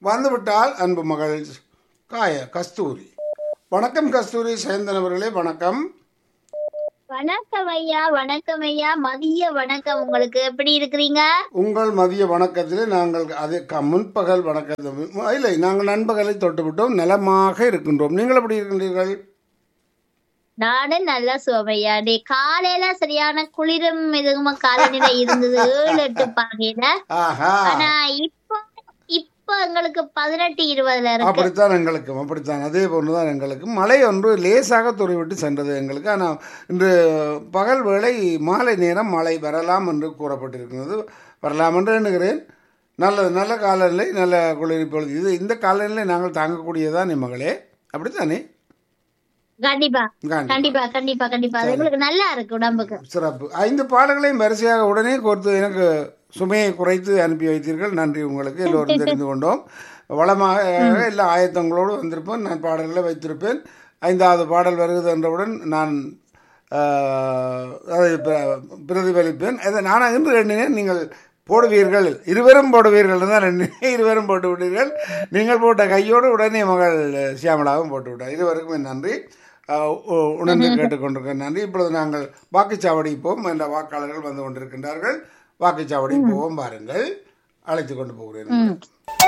வந்துவிட்டால் அன்பு மகள் காய கஸ்தூரி வணக்கம் கஸ்தூரி சேந்தன் அவர்களே வணக்கம் வணக்கம் ஐயா வணக்கம் ஐயா மதிய வணக்கம் உங்களுக்கு எப்படி இருக்கிறீங்க உங்கள் மதிய வணக்கத்திலே நாங்கள் அது க- முன்பகல் வணக்கத்தை இல்லை நாங்கள் நண்பகலை தொட்டுவிட்டோம் நலமாக இருக்கின்றோம் நீங்கள் எப்படி இருக்கின்றீர்கள் நானும் நல்லா சுவையா டே காலையில சரியான குளிரும் இதுமா காலநிலை இருந்தது ஏழு எட்டு பாகையில ஆஹா ஆனா இப்போ இப்போ எங்களுக்கு பதினெட்டு இருபதுல இருக்கு அப்படித்தான் எங்களுக்கும் அப்படித்தான் அதே போன்றுதான் எங்களுக்கும் மழை ஒன்று லேசாக துறைவிட்டு சென்றது எங்களுக்கு ஆனால் இன்று பகல் வேளை மாலை நேரம் மழை வரலாம் என்று கூறப்பட்டிருக்கிறது வரலாம் என்று எண்ணுகிறேன் நல்ல நல்ல காலநிலை நல்ல குளிர் பொழுது இது இந்த காலநிலை நாங்கள் தாங்கக்கூடியதான் என் மகளே அப்படித்தானே கண்டிப்பா காண்டி. கண்டிப்பா கண்டிப்பா கண்டிப்பா அது உங்களுக்கு நல்லா இருக்கு உடம்புக்கு சிறப்பு ஐந்து பாடல்களையும் வரிசையாக உடனே கோர்த்து எனக்கு சுமையை குறைத்து அனுப்பி வைத்தீர்கள் நன்றி உங்களுக்கு எல்லோரும் தெரிந்து கொண்டோம் வளமாக எல்லா ஆயத்தங்களோடு வந்திருப்பேன் நான் பாடல்களை வைத்திருப்பேன் ஐந்தாவது பாடல் வருகிறது என்றவுடன் நான் ஆஹ், அதை பிர- பிரதிபலிப்பேன் அதை நான் இன்று எண்ணினேன் நீங்கள் போடுவீர்கள் இருவரும் போடுவீர்கள் தான் எண்ணினேன் இருவரும் போட்டு விட்டீர்கள் நீங்கள் போட்ட கையோடு உடனே மகள் சியாமலாவும் போட்டு விட்டார் இருவருக்குமே நன்றி ஆஹ் உ- உணர்ந்து கேட்டுக்கொண்டிருக்க நன்றி இப்பொழுது நாங்கள் வாக்குச்சாவடி போவோம் என்ற வாக்காளர்கள் வந்து கொண்டிருக்கின்றார்கள் வாக்குச்சாவடி போவோம் பாருங்கள் அழைத்து கொண்டு போகிறேன்